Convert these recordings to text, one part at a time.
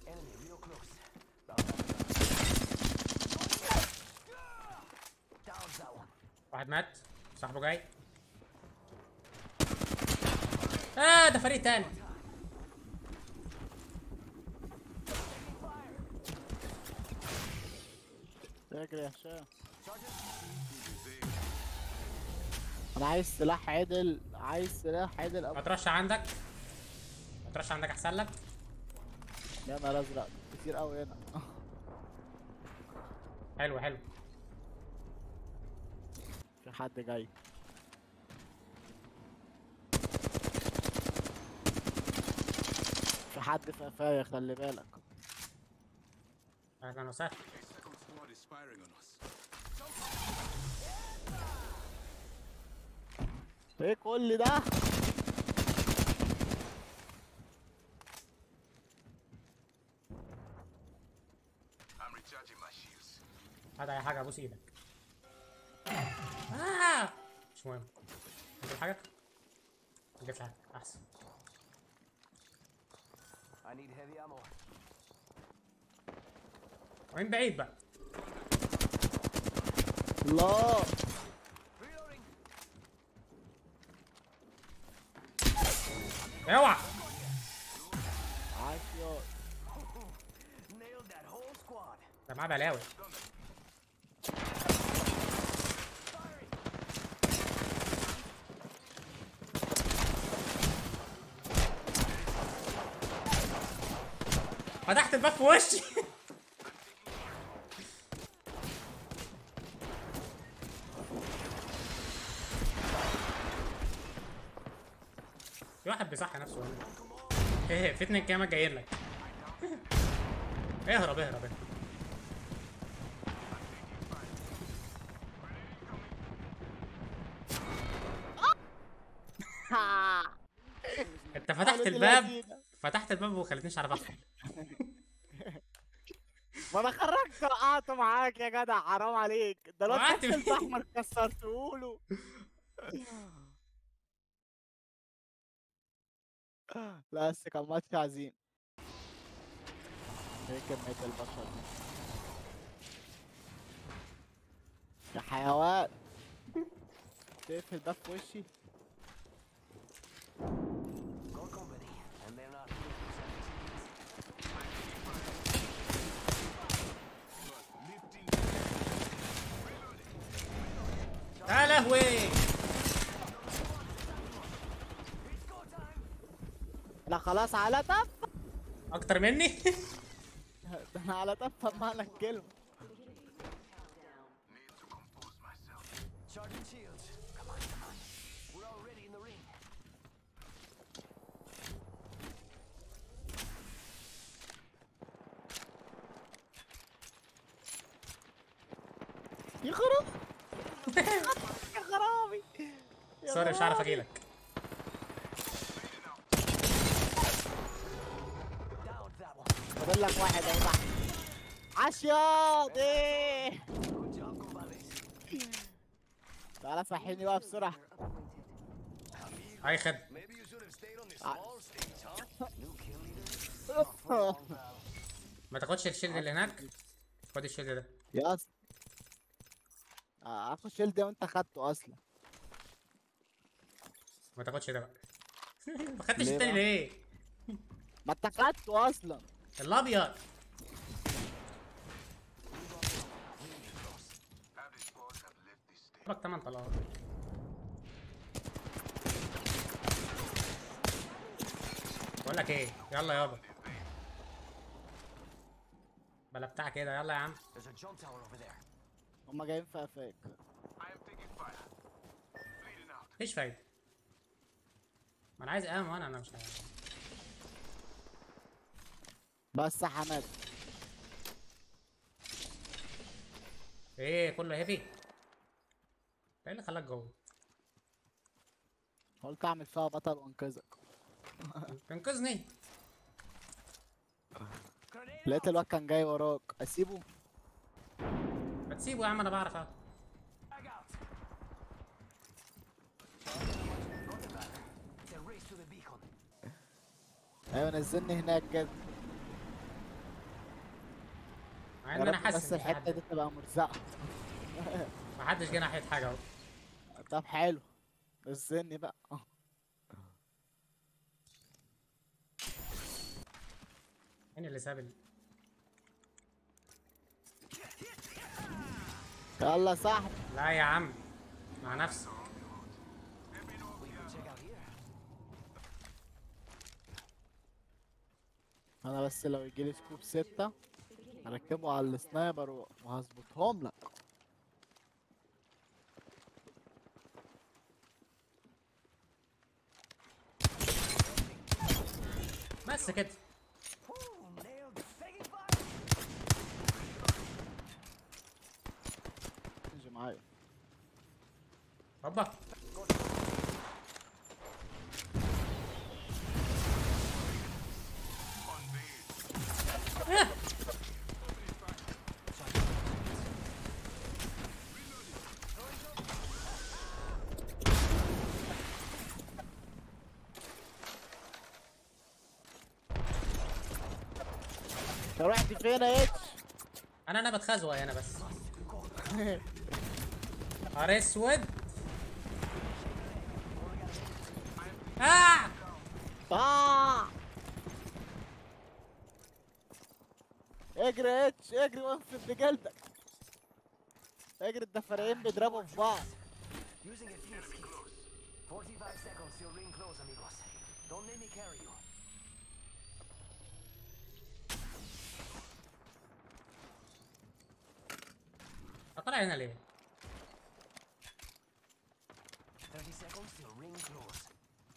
Enemy real close. Down that one. واحد مات صاحبه جاي اه ده فريق تاني اجري يا هشام انا عايز سلاح عدل عايز سلاح عدل ما أبو ترش عندك ما ترش عندك احسن لك يا نهار ازرق كتير قوي هنا حلو حلو في حد جاي في حد في قفايا خلي بالك اهلا وسهلا Second squad is firing on us. ايه كل ده I'm recharging my shields. هات اي حاجه ابوس ايدك آه. مش مهم نجيب حاجه نجيب حاجه احسن I need heavy ammo. وين بعيد بقى الله Reloading. اوعى عاش يا Nailed that whole squad. ده معاه بلاوي فتحت الباب في وشي في واحد بيصحي نفسه هنا ايه في اتنين كامل جايين لك اهرب اهرب اهرب انت فتحت ولد الباب اللذينة. فتحت الباب وما خلتنيش اعرف ادخل ما انا خرجت وقعت معاك يا جدع حرام عليك ده لو وقعت كان فين؟ احمر كسرته له لا بس كان ماتش عظيم ايه كمية البشر دي يا حيوان تقفل الباب في وشي Got company. And they're not يا لهوي لا خلاص على تف اكتر مني ده انا على تف بمعنى الكلمة Charging shields. Come on, come on. We're already in the ring. يا خراب يا خرابي يا سوري مش عارف خرابي. اجيلك Down that one. فاضل لك واحد اهو تحت عشياط ايه Good job, compadres. تعالى صحيني بقى بسرعة اي خد Maybe you should have stayed on the small stage, huh? New kill leader. ما تاخدش الشيلد اللي هناك خد الشيلد ده يا اسطى آه، اخد شيلد وانت خدته اصلا ما تاخدش ده بقى ما خدتش ليه التاني بقى؟ ليه ما انت خدته اصلا الابيض Half the squads have left this stage. بك 8 طلقات بقول لك ايه يلا يابا بلا بتاع كده يلا يا عم There's a jump tower over there. هما جايين في قفاك I am taking fire. Bleeding out. مفيش فايده ما انا عايز اقام وانا انا مش عارف. بس يا حماد ايه كله هيفي ايه اللي خلاك جوه قلت اعمل فيها بطل وانقذك تنقذني Grenade لقيت الواد كان جاي وراك اسيبه ما تسيبه يا عم انا بعرف اهو Bag out. It's a race to the beacon. ايوه نزلني هناك كده مع يا ان انا رب حاسس بس إن في الحته حد- دي تبقى مرزقه ما حدش جه ناحيه حاجه اهو طب حلو استني بقى مين اللي ساب ال... يلا يا صاحبي لا يا عم مع نفسه We can check out here. انا بس لو يجيلي سكوب ستة هركبه على السنايبر و- وهظبطهم لك بس كده Woo, nailed the second fire. تيجي معايا هوبا انت رحت فين يا اتش انا انا بتخزوق انا بس نهار اسود آه! آه! اجري يا اتش اجري وانفذ بجلدك اجري الدفرين بيضربوا في بعض Using a fuse kit. 45 seconds till ring close, amigos. Don't let me carry you. طلع هنا ليه؟ 30 seconds till ring close.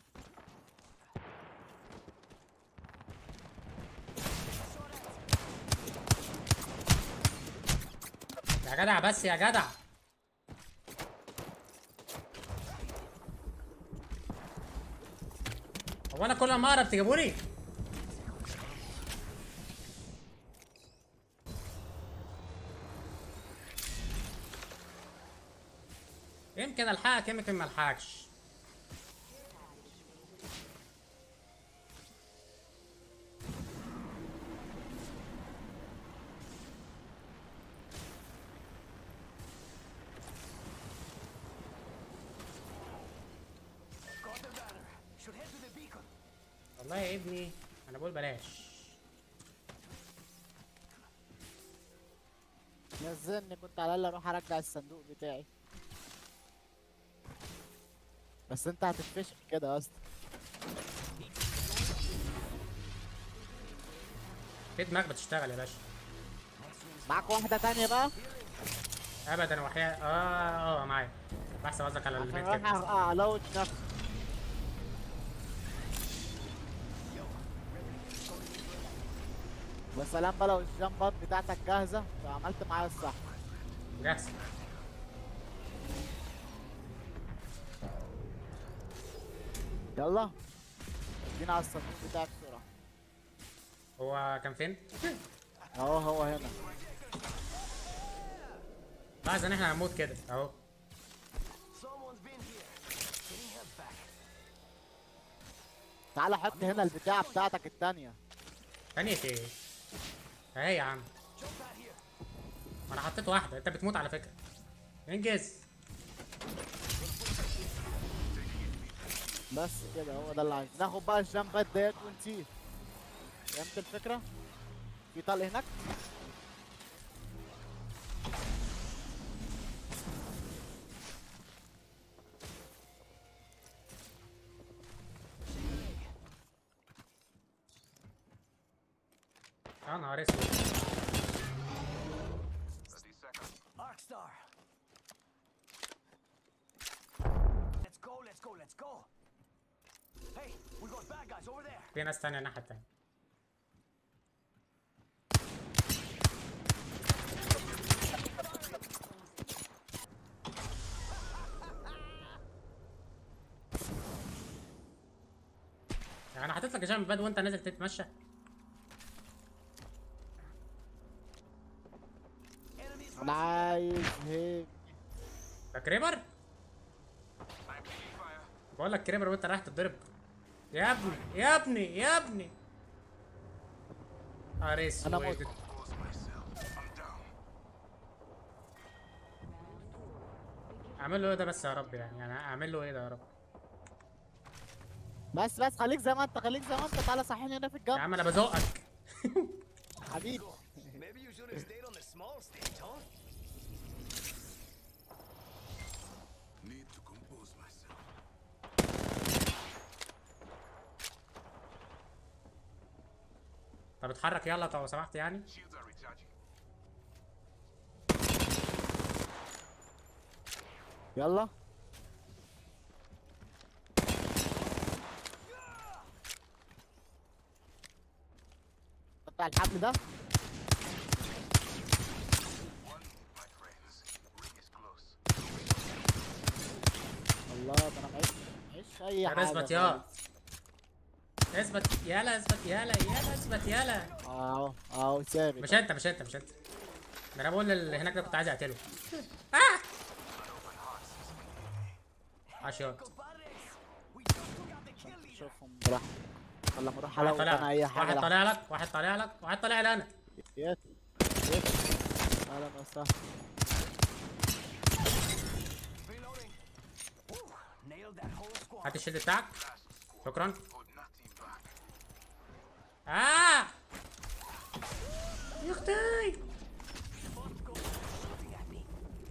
يا جدع بس يا جدع هو انا كل ما اقرب تجيبوني يمكن الحقك يمكن ما الحقكش Got the banner. Should head to the beacon. والله يا ابني انا بقول بلاش نزلني كنت على الاقل اروح ارجع الصندوق بتاعي بس انت هتتفشخ كده اصلا في دماغ بتشتغل يا باشا معاك واحدة تانية بقى ابدا وحياة اه اه معايا بحسب قصدك على عشان البيت اروح كده الوت نفسي وسلام بقى لو الجامبات بتاعتك جاهزة فعملت معايا الصح جاهز يلا ادينا على الصندوق بتاعك بسرعة هو كان فين؟ اهو هو هنا لاحظ ان احنا هنموت كده اهو Someone's been here. Getting help back. تعالى حط هنا البتاعة بتاعتك التانية ثانية ايه؟ اهي يا عم Jump out here. ما انا حطيت واحدة انت بتموت على فكرة انجز بس كده هو ده اللي عايز ناخد بقى الجامبات ديت ونسيب فهمت الفكرة؟ في طلق هناك؟ يا نهار اسود 30 seconds. Arc Star. Let's go, let's go, let's go. Hey, we got bad guys over there. في ناس تانية الناحية التانية يعني انا حاطط لك جنب باد وانت نازل تتمشى Enemies انا عايز هيك ده كريبر I'm taking fire. بقول لك كريبر وانت رايح تتضرب يا ابني يا ابني يا ابني نهار انا اسود موت Close myself. I'm down. اعمل له ايه ده بس يا رب يعني يعني اعمل له ايه ده يا رب بس بس خليك زي ما انت خليك زي ما انت تعالى صحيني هنا في يا الجنب عم انا بزقك حبيبي Maybe you should have stayed on the small stage, huh? Need to compose myself. طب اتحرك يلا لو سمحت يعني Shields are recharging. يلا قطع الحبل ده One, my friends. Ring is close. الله ده انا معيش معيش اي طب حاجه اثبت يا خالص. اثبت يلا اثبت يلا يلا اثبت يلا اهو اهو ثابت مش انت مش انت مش انت ده انا بقول اللي هناك ده كنت عايز اقتله اه عشان Compadres, we just took out the kill leader. شوفهم براحتك ولا نروح واحد على طالع انا اي حاجه واحد لا. طالع لك واحد طالع لك واحد طالع لي انا يت يت اهلا وسهلا Reloading. Woo, nailed that whole squad. هات الشيلد بتاعك شكرا Hold nothing back. اه يا اختي Shooting at me.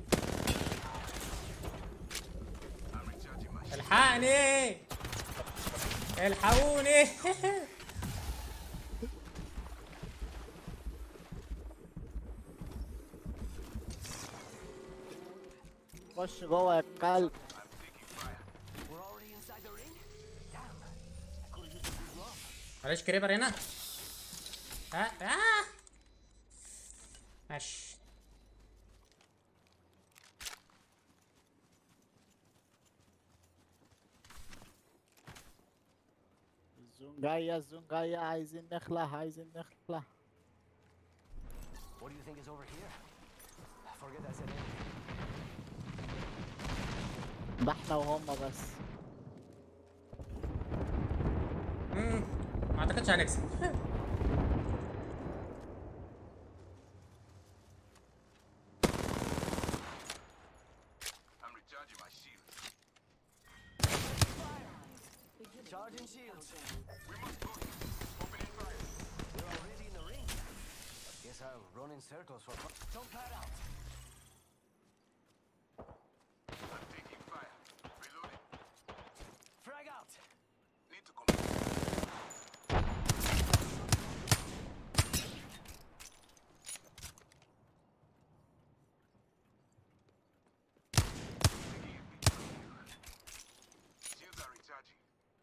I'm recharging my shield. الحقني الحقوني خش جوه يا كلب I'm taking fire. We're already inside the ring? Damn. I could have used a good glove. معلش كريبر هنا اه اه ماشي الزون جايه الزون جايه عايزين نخلع عايزين نخلع What do you think is over here? Forget I said anything. ده احنا وهم بس مم. ما اعتقدش هنكسب I'm recharging my shield. Charging shields. We must go. Opening fire. We're already in the ring. Guess I'll run in circles for fun. Don't pad out. I'm taking fire. Reloading. Frag out. Need to compose. Shields are recharging.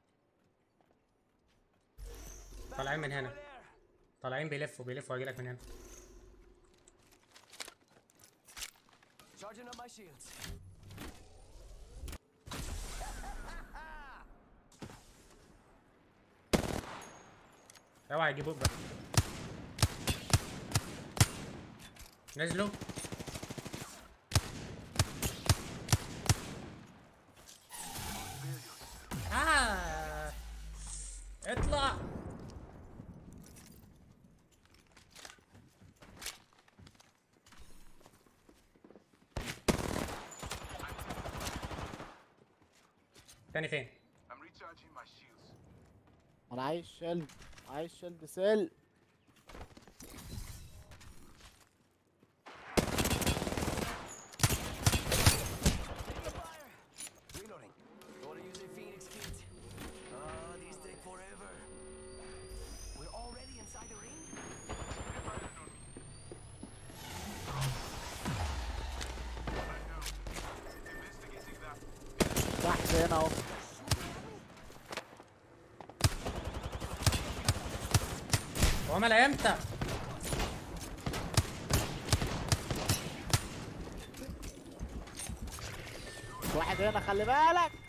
طالعين من هنا Over there. طالعين بيلفوا بيلفوا واجي لك من هنا Charging up my shields. اوعى يجيبوك بقى نزلوا آه. اطلع تاني فين؟ I'm recharging my shields. انا عايز شيلد عايز شيلد سيل Reloading. Gotta use a Phoenix kit. Ah, these take forever. We're already inside the ring? Investigating that. تحت هنا اهو هو ملا امتى؟ واحد هنا خلي بالك